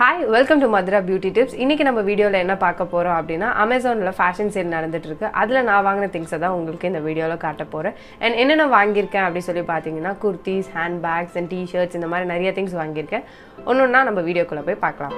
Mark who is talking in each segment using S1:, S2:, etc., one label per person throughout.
S1: hi welcome to Madhura beauty tips இன்னைக்கு நம்ம வீடியோவில் என்ன பார்க்க போகிறோம் அப்படின்னா அமேசானில் ஃபேஷன் சேல் நடந்துட்டு இருக்கு அதில் நான் வாங்கின திங்ஸை தான் உங்களுக்கு இந்த வீடியோவில் காட்ட போகிறேன் அண்ட் என்னென்ன வாங்கியிருக்கேன் அப்படின்னு சொல்லி பார்த்தீங்கன்னா kurtis hand bags and T-shirts இந்த மாதிரி நிறைய திங்ஸ் வாங்கியிருக்கேன் ஒன்று ஒன்றா நம்ம வீடியோக்குள்ளே போய் பார்க்கலாம்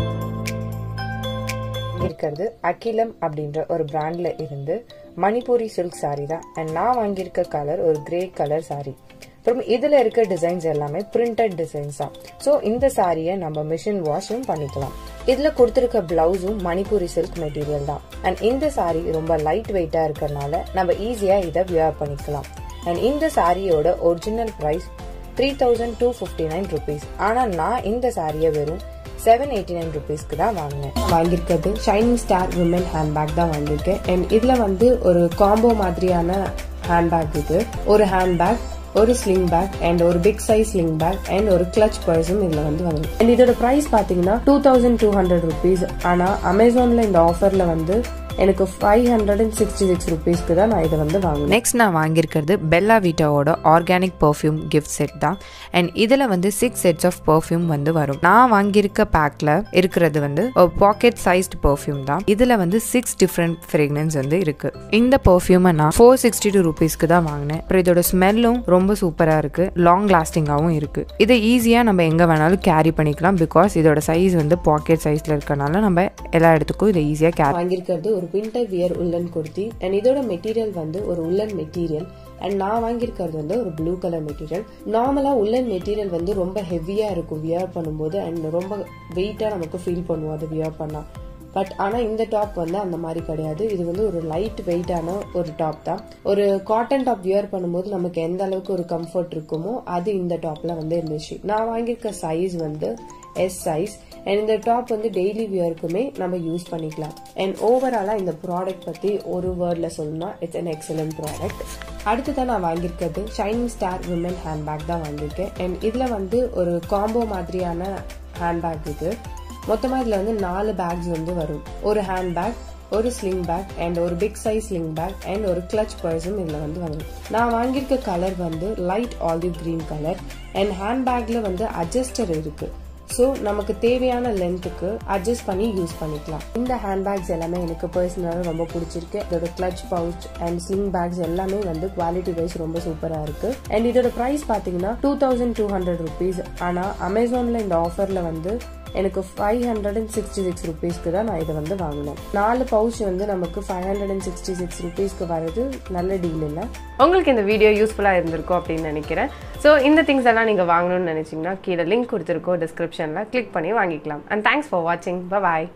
S2: இருக்கிறது அகிலம் அப்படின்ற ஒரு பிராண்ட்ல இருந்து மணிப்பூரி சில்க் saree தான் அண்ட் நான் வாங்கியிருக்க கலர் ஒரு கிரே கலர் saree அப்புறம் இதுல இருக்க டிசைன்ஸ் எல்லாமே பிரிண்டட் டிசைன்ஸ் தான் ஸோ இந்த சாரியை நம்ம மிஷின் வாஷும் பண்ணிக்கலாம் இதுல கொடுத்துருக்க பிளவுஸும் மணிப்பூரி சில்க் மெட்டீரியல் தான் அண்ட் இந்த saree ரொம்ப லைட் வெயிட்டா இருக்கறனால நம்ம ஈஸியா இதை வியர் பண்ணிக்கலாம் அண்ட் இந்த சாரியோட original price three thousand two fifty nine rupees ஆனால் நான் இந்த சாரியை வெறும் செவன் எயிட்டி நைன் ருபீஸ்க்கு தான் வாங்கினேன் வாங்கியிருக்கிறது ஷைனிங் ஸ்டார் விமன் ஹேண்ட்பேக் தான் வாங்கியிருக்கேன் அண்ட் இதில் வந்து ஒரு காம்போ மாதிரியான ஹேண்ட்பேக் இது ஒரு ஹேண்ட்பேக் ஒரு ஸ்லிங் பேக் அண்ட் ஒரு big size sling bag and ஒரு கிளச் பர்ஸும் இதுல வந்து வாங்க அண்ட் இதோட பிரைஸ் பாத்தீங்கன்னா two thousand two hundred rupees ஆனா அமேசான்ல இந்த ஆஃபர்ல வந்து எனக்கு five hundred and sixty six ருபீஸ்க்கு தான் நான் இதை வந்து வாங்கினேன்
S3: நெக்ஸ்ட் நான் வாங்கியிருக்கிறது பெல்லா வீட்டாவோட ஆர்கானிக் பர்ஃப்யூம் கிஃப்ட் செட் தான் அண்ட் இதில் வந்து சிக்ஸ் செட்ஸ் ஆஃப் பர்ஃப்யூம் வந்து வரும் நான் வாங்கியிருக்க பேக்கில் இருக்கிறது வந்து ஒரு பாக்கெட் சைஸ்டு பர்ஃப்யூம் தான் இதில் வந்து சிக்ஸ் டிஃப்ரெண்ட் ஃப்ரேக்னன்ஸ் வந்து இருக்கு இந்த பர்ஃப்யூமை நான் ஃபோர் சிக்ஸ்டி டூ ருபீஸ்க்கு தான் வாங்கினேன் அப்புறம் இதோட ஸ்மெல்லும் ரொம்ப சூப்பராக இருக்கு லாங் லாஸ்டிங்காகவும் இருக்கு இதை ஈஸியாக நம்ம எங்கே வேணாலும் கேரி பண்ணிக்கலாம் பிகாஸ் இதோட சைஸ் வந்து பாக்கெட் சைஸில் இருக்கனால நம்ம எல்லா இடத்துக்கும் இதை ஈஸியாக கேரி
S2: வாங்கியிருக்கிறது ஒரு வின்டர் வியர் உள்ளன் குர்த்தி அண்ட் இதோட மெட்டீரியல் வந்து ஒரு உள்ளன் மெட்டீரியல் அண்ட் நான் வாங்கியிருக்கிறது வந்து ஒரு ப்ளூ கலர் மெட்டீரியல் நார்மலா உள்ளன் மெட்டீரியல் வந்து ரொம்ப ஹெவியா இருக்கும் வியர் பண்ணும்போது அண்ட் ரொம்ப வெயிட்டா நமக்கு ஃபீல் பண்ணுவோம் அது வியர் பண்ணா பட் ஆனா இந்த டாப் வந்து அந்த மாதிரி கிடையாது இது வந்து ஒரு லைட் வெயிட்டான ஒரு டாப் தான் ஒரு காட்டன் டாப் வியர் பண்ணும்போது நமக்கு எந்த அளவுக்கு ஒரு கம்ஃபர்ட் இருக்குமோ அது இந்த டாப்ல வந்து இருந்துச்சு நான் வாங்கியிருக்க சைஸ் வந்து எஸ் சைஸ் அண்ட் இந்த டாப் வந்து டெய்லி வியருக்குமே நம்ம யூஸ் பண்ணிக்கலாம் அண்ட் ஓவராலாக இந்த ப்ராடக்ட் பற்றி ஒரு வேர்டில் சொல்லணும்னா இட்ஸ் அன் எக்ஸலன்ட் ப்ராடக்ட் அடுத்ததான் நான் வாங்கியிருக்கிறது ஷைனிங் ஸ்டார் விமன் ஹேண்ட்பேக் தான் வாங்கியிருக்கேன் அண்ட் இதில் வந்து ஒரு காம்போ மாதிரியான ஹேண்ட்பேக் இது மொத்தமாக இதில் வந்து நாலு பேக்ஸ் வந்து வரும் ஒரு ஹேண்ட்பேக் ஒரு ஸ்லிங் பேக் அண்ட் ஒரு big size sling bag and ஒரு கிளச் பர்ஸும் இதில் வந்து வரும் நான் வாங்கியிருக்க கலர் வந்து light olive green colour and ஹேண்ட்பேக்கில் வந்து அட்ஜஸ்டர் இருக்குது ஸோ நமக்கு தேவையான லென்த்துக்கு அட்ஜஸ்ட் பண்ணி யூஸ் பண்ணிக்கலாம் இந்த ஹேண்ட்பேக்ஸ் எல்லாமே எனக்கு பர்சனலாக ரொம்ப பிடிச்சிருக்கு இதோட clutch pouch and sling bags எல்லாமே வந்து குவாலிட்டி வைஸ் ரொம்ப சூப்பராக இருக்கு அண்ட் இதோட ப்ரைஸ் பார்த்தீங்கன்னா two thousand two hundred rupees ஆனால் அமேசானில் இந்த ஆஃபரில் வந்து எனக்கு five hundred and sixty six ருபீஸ்க்கு தான் நான் இதை வந்து வாங்கினேன் நாலு பவுச் வந்து நமக்கு five hundred and sixty six ருபீஸ்க்கு வரது நல்ல டீல் இல்லை
S1: உங்களுக்கு இந்த வீடியோ யூஸ்ஃபுல்லாக இருந்திருக்கும் அப்படின்னு நினைக்கிறேன் ஸோ இந்த திங்ஸ் எல்லாம் நீங்கள் வாங்கணும்னு நினச்சிங்கன்னா கீழே லிங்க் கொடுத்துருக்கோம் டிஸ்கிரிப்ஷனில் கிளிக் பண்ணி வாங்கிக்கலாம் அண்ட் தேங்க்ஸ் ஃபார் வாட்சிங் பாய்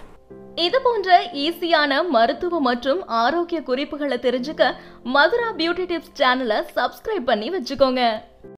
S4: இது போன்ற ஈஸியான மருத்துவ மற்றும் ஆரோக்கிய குறிப்புகளை தெரிஞ்சுக்க மதுரா பியூட்டி டிப்ஸ் சேனலை சப்ஸ்கிரைப் பண்ணி வச்சுக்கோங்க